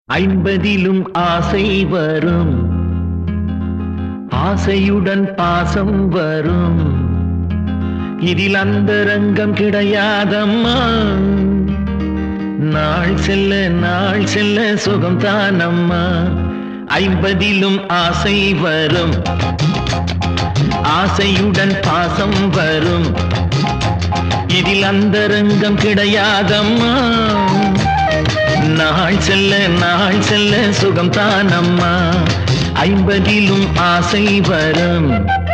ஐம்பதிலும் ஆசை வரும் ஆசையுடன் பாசம் வரும் இதில் அந்த ரங்கம் கிடையாதம்மா நாள் செல்ல நாள் செல்ல சுகம் தானம்மா ஐம்பதிலும் ஆசை வரும் ஆசையுடன் பாசம் வரும் இதில் அந்த ரங்கம் கிடையாதம்மா நாள் செல்ல நாள் செல்ல சுகம் தானம்மா ஐம்பதிலும் ஆசை வரும்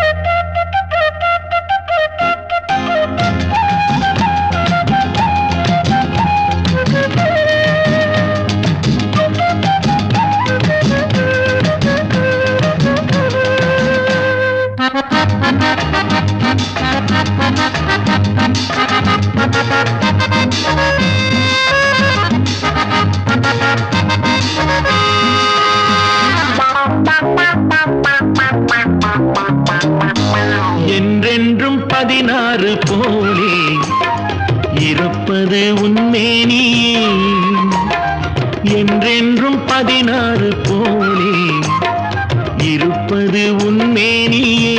என்றென்றும் பதினாறு போலே இருப்பது உன்மேனியே என்றென்றும் பதினாறு போலே இருப்பது உன்மேனியே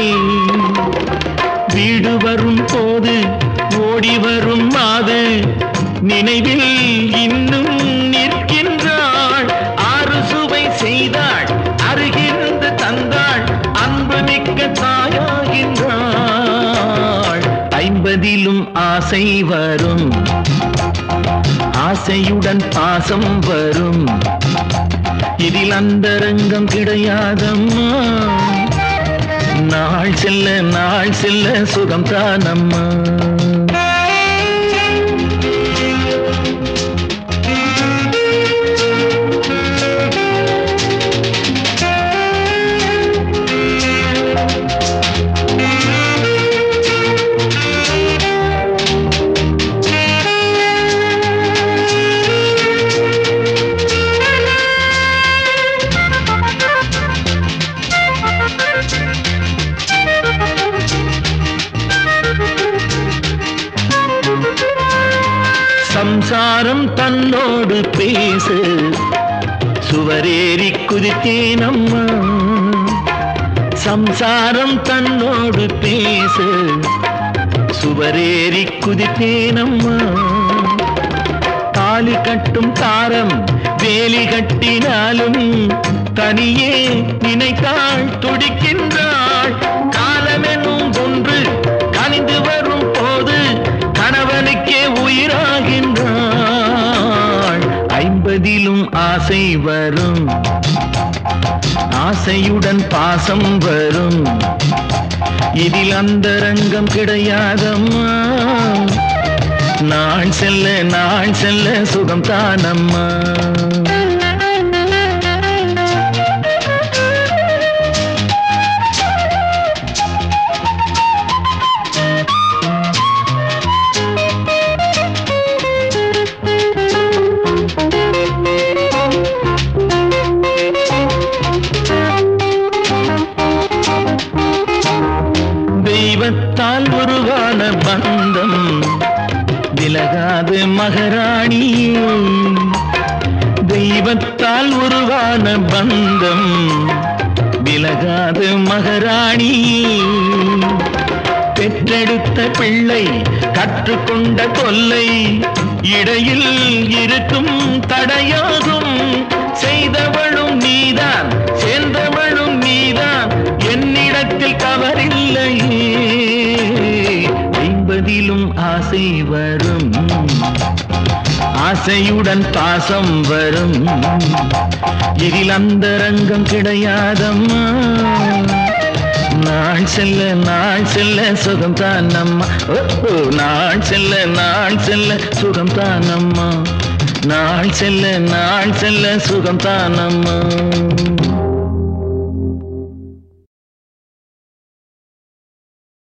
வீடு வரும் போது ஓடி வரும் மாது நினைவில் இன்னும் நிற்கின்றாள் ஆறு சுவை செய்தாள் அருகிருந்து தந்தாள் அன்பு மிக்க தாயாகின்றாள் ஐம்பதிலும் ஆசை வரும் ஆசையுடன் பாசம் வரும் இதில் அந்த ரங்கம் கிடையாதம்மா நாள் செல்ல நாள் செல்ல சுகம் தானம்மா சம்சாரம் தன்னோடு பேசு சுவரேறி குதித்தேனம்மா சம்சாரம் தன்னோடு பேசு சுவரேறி குதித்தேனம்மா தாலி கட்டும் தாரம் வேலி கட்டினாலும் தனியே நினைத்தாள் துடிக்கின்றாள் காலமெனும் ஒன்று கனிந்து வரும் போது கணவனுக்கே உயிராகின்றாள் ஐம்பதிலும் ஆசை வரும் ஆசையுடன் பாசம் வரும் இதில் அந்த ரங்கம் கிடையாதம்மா நாள் செல்ல நாள் செல்ல சுகம் தானம்மா தெய்வத்தால் உருவான பந்தம் விலகாது மகராணி தெய்வத்தால் உருவான பந்தம் விலகாது மகராணி பெற்றெடுத்த பிள்ளை கற்றுக்கொண்ட கொல்லை இடையில் இருக்கும் தடையாகும் செய்தவளும் நீதான் சேர்ந்தவளும் நீதான் என்னிடத்தில் தவறில்லையே ஐம்பதிலும் ஆசை வரும் ஆசையுடன் பாசம் வரும் இதில் அந்த ரங்கம் கிடையாதம்மா நாள் செல்ல நாள் செல்ல சுகம் தானம்மா ஓ, ஓ, நாள் செல்ல நாள் செல்ல சுகம் தானம்மா நாள் செல்ல நாள் செல்ல சுகம் தானம்மா